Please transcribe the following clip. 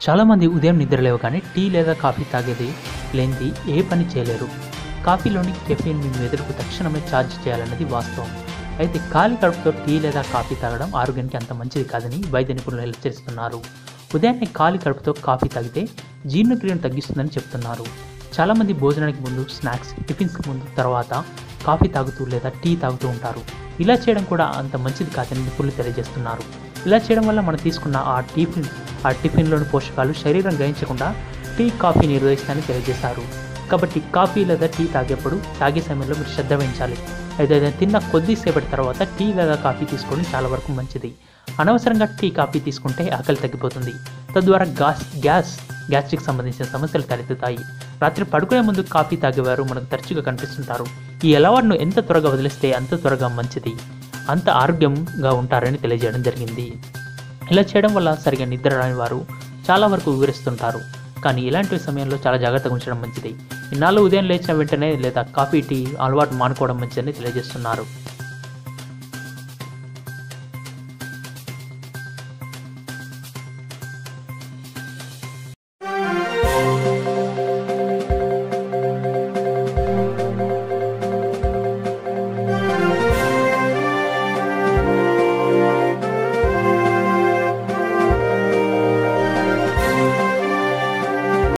చాలామంది ఉదయం నిద్ర లేవగానే టీ లేదా కాఫీ తాగేది లేనిది ఏ పని చేయలేరు కాఫీలోని కెఫీన్ మీ మెదడుకు తక్షణమే ఛార్జ్ చేయాలన్నది వాస్తవం అయితే ఖాళీ కడుపుతో టీ లేదా కాఫీ తాగడం ఆరోగ్యానికి అంత మంచిది కాదని వైద్య నిపుణులు హెచ్చరిస్తున్నారు ఉదయాన్నే ఖాళీ కడుపుతో కాఫీ తాగితే జీర్ణక్రియను తగ్గిస్తుందని చెప్తున్నారు చాలామంది భోజనానికి ముందు స్నాక్స్ టిఫిన్స్కి ముందు తర్వాత కాఫీ తాగుతూ లేదా టీ తాగుతూ ఉంటారు ఇలా చేయడం కూడా అంత మంచిది కాదని నిపుణులు తెలియజేస్తున్నారు ఇలా చేయడం వల్ల మనం తీసుకున్న ఆ టిఫిన్ ఆ టిఫిన్లోని పోషకాలు శరీరం గ్రహించకుండా టీ కాఫీ నిర్వహిస్తాయని తెలియజేశారు కాబట్టి కాఫీ లేదా టీ తాగేప్పుడు తాగే సమయంలో మీరు శ్రద్ధ వహించాలి ఏదైనా తిన్న కొద్దిసేపటి తర్వాత టీ లేదా కాఫీ తీసుకోవడం చాలా వరకు మంచిది అనవసరంగా టీ కాఫీ తీసుకుంటే ఆకలి తగ్గిపోతుంది తద్వారా గ్యాస్ గ్యాస్ గ్యాస్ట్రిక్ సంబంధించిన సమస్యలు తలెత్తుతాయి రాత్రి పడుకునే ముందు కాఫీ తాగేవారు మనకు తరచుగా కనిపిస్తుంటారు ఈ అలవాటును ఎంత త్వరగా వదిలేస్తే అంత త్వరగా మంచిది అంత ఆరోగ్యంగా ఉంటారని తెలియజేయడం జరిగింది ఇలా చేయడం వల్ల సరిగా నిద్ర రాని వారు చాలా వరకు వివరిస్తుంటారు కానీ ఇలాంటి సమయంలో చాలా జాగ్రత్తగా ఉంచడం మంచిది ఇన్నాళ్ళు ఉదయం లేచిన వెంటనే లేదా కాఫీ టీ అలవాటు మానుకోవడం మంచిదని తెలియజేస్తున్నారు